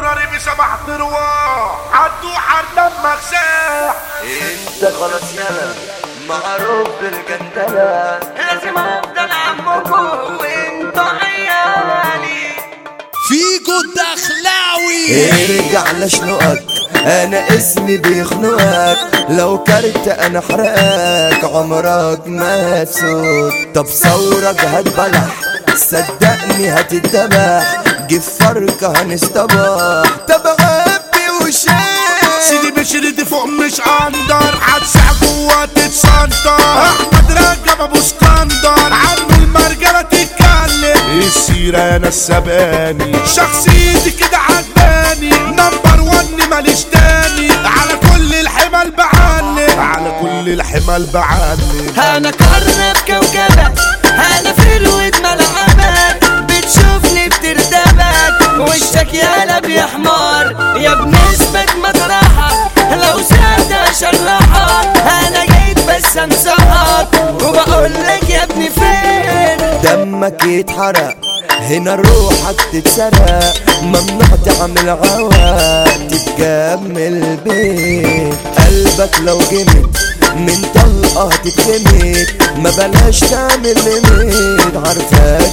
جرري بسبع ارواح عدوا حرم مغساح انت خلاص يلا معروف بالجندلة لازم افضل عمكم وانتوا عيالي فيجو الدخلاوي ارجع لشنقك انا اسمي بيخنقك لو كرت انا احرقك عمرك ما هتسود طب ثورك هتبلح صدقني هتتذبح جيب فرقة هنستبح طب غبي وشاي سيدي بشر دي فوق مش اندر هتسع جوا تتسنطر احمد رجب ابو اسكندر عم المرجله تتكلم السيره انا السباني شخصيتي كده عجباني نمبر ون ماليش تاني على كل الحمل بعلم على كل الحمل بعلم انا كرنب كوكبك انا في الود ملعبك بتشوفني بتردبك وشك يا يا حمار يا بنسبة مطرحك لو سادة شرحك انا جيت بس انصحك وبقول لك يا ابني فين دمك يتحرق هنا روحك تتسرق ممنوع تعمل عواق تتجمل بيت قلبك لو جمد من طلقة تتخمد ما بلاش تعمل لميت عارفك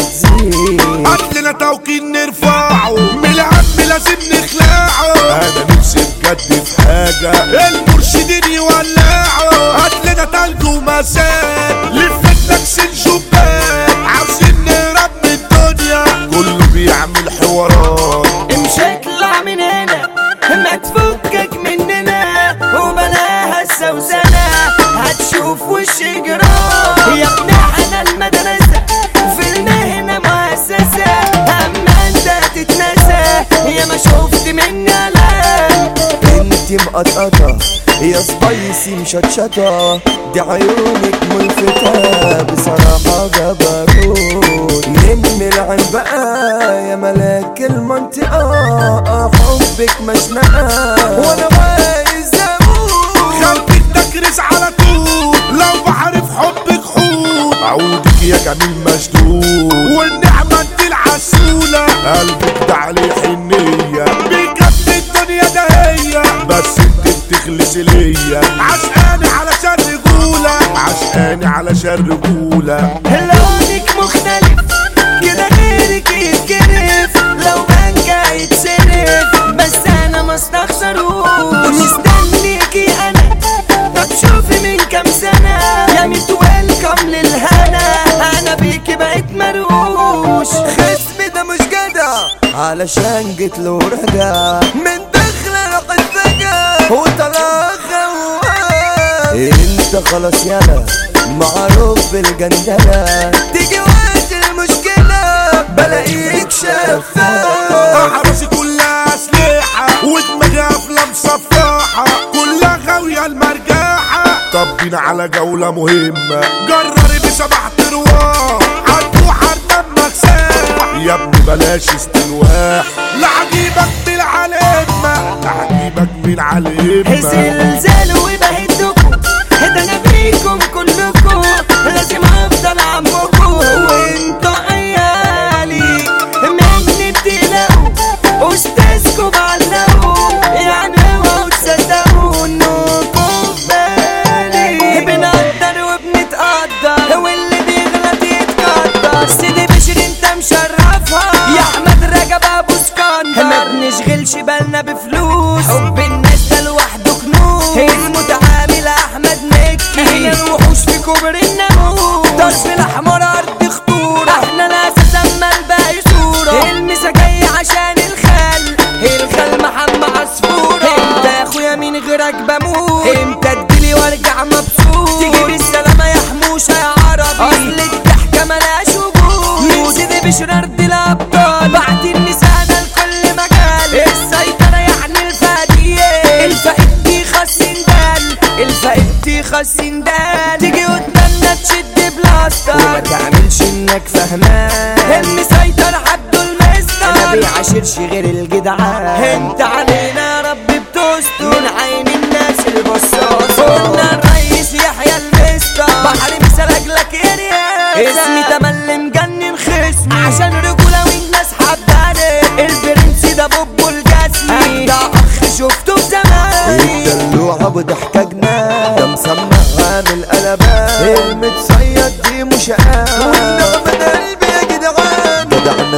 بتزيد قتلنا توكيل نرفعه من الهم لازم نخلعه انا نفسي بجد في حاجه المرشدين يولعوا قتلنا تلج ومساء لفتنا كسين شباك عاوزين نهرب من الدنيا كله بيعمل حوارات امشي اطلع من هنا ما تفكك مننا وبلاها السوسنة هتشوف وش جرام يا ابني احنا المدرسة في المهنة مؤسسة اما انت تتنسى يا ما شفت منا لا انت مقطقطة يا سبايسي مشطشطة دي عيونك ملفتة بصراحة جبروت من العين بقى يا ملاك المنطقة حبك مشنقة وانا عايز اموت خلقك تكرس على طول لو بعرف حبك حوت عودك يا جميل مشدود والنعمة انت العسولة قلبك ده عليه حنية بجد الدنيا ده هي بس انت بتخلصي ليا عشقاني علشان رجولة عشقاني علشان رجولة لونك مختلف كده غيرك يتكرف لو بنجا يتصرف بس انا ما استخسروش مستنيكي انا طب شوفي من كام سنة يا ميت ويلكم للهنا انا بيكي بقيت مروش خصمي ده مش جدع علشان جيت له رجع من دخل لقد فجأة وطلع خوان انت خلاص يلا معروف بالجندلة تيجي وقت المشكلة بلاقيك شفاف حراسي كلها اسلحة ودماغي قافلة مصفحة كلها غاوية المرجاحة طبينا على جولة مهمة جرري بسبع ترواح عدوا حرم مكساح يا ابني بلاش استلواح لعجيبك من العلمة لعجيبك من العلمة زلزال وبهدكم ده انا بيكم كلكم لازم افضل عمكم وانتوا عيالي مني بتلاقوا استاذكم بعلقوا يعني اوعوا تصدقوا انكم في بالي بنقدر وبنتقدر واللي بيغلط يتقدر سيدي بشر انت مشرفها يا احمد رجب ابو اسكندر ما بنشغلش بالنا بفلوس حب الناس ده لوحده كنوز المتعامل احمد مكي هي الوحوش في كبر الناموس ضرب الاحمر ارض خطوره احنا الاساس اما الباقي صوره المسا جاي عشان الخل الخل محمد عصفوره انت يا اخويا من غيرك بموت امتى تجيلي وارجع مبسوط تيجي بالسلامه يا حموشه يا عربي اصل الضحكه ملهاش وجود من سيدي بشر ارض الابطال بعد النساء لكل مجال السيطره يعني الفاديه الفائد دي خسن دال الفائد دي خسن دال تيجي قدامنا تشد بلاستر وما تعملش انك فهمان المسيطر عبده المستر ما بيعاشرش غير الجدعان انت علينا يا رب بتستر من عين الناس البصاص قلنا الرئيس يحيى المستر بحر مثل اجلك يا رياس اسمي تملي مجنن خصمي عشان رجوله والناس حباني البرنس ده بوبو الجنة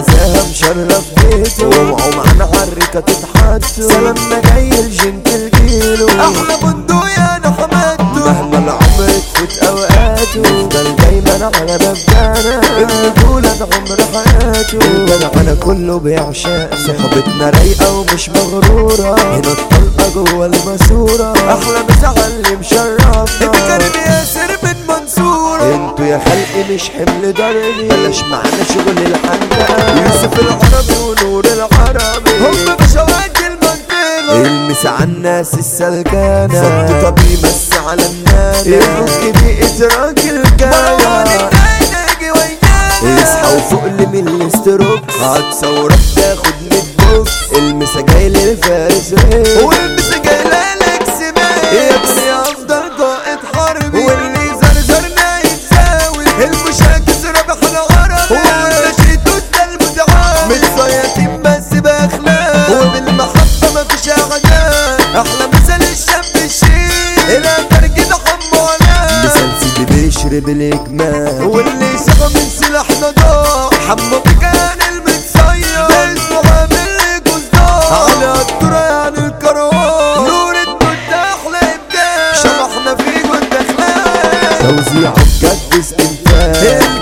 نساها مشرف بيته اوعوا معانا عالركة تتحطوا سلامنا جاي الجنتل جيله احلى بندق يا انا حمدته مهما العمر تفوت اوقاته يفضل دايما على مبدأنا الرجولة ده عمر حياته الجدعنة كله بيعشق صحبتنا رايقة ومش مغرورة هنا الطلقة جوه الماسورة احلى مسا اللي مشرفنا الكريم ياسر من منصورة انتوا يا خلقي مش حمل دربي بلاش معانا شغل الحنقة يوسف العربي ونور العربي هم بشوات المنطقة المس على الناس السلكانة صد طبي مس على الناس يفك بيئة راجل جاية اصحى وفوق لي من الاستروك هتصورك تاخد ميت بوك المسا جاي للفارس ريك والمسا جاي لالكس يا ابني افضل قائد حربي واللي زرزرنا يتساوي المشاكس رابح العربي والنشيد ده المتعاون متصيطين بس باخلاق وبالمحبة مفيش اعداء احلى مثل الشاب الشيك الى ترجد حمو على مثل سيدي بيشرب الاجمال واللي سقى من سلاحنا ضاع حمو كان المتصير اسمه عامل جزار على الدرة يعني الكروان نور الدود احلى ابداع شبحنا في جود اخلاق توزيعه بجد استنتاج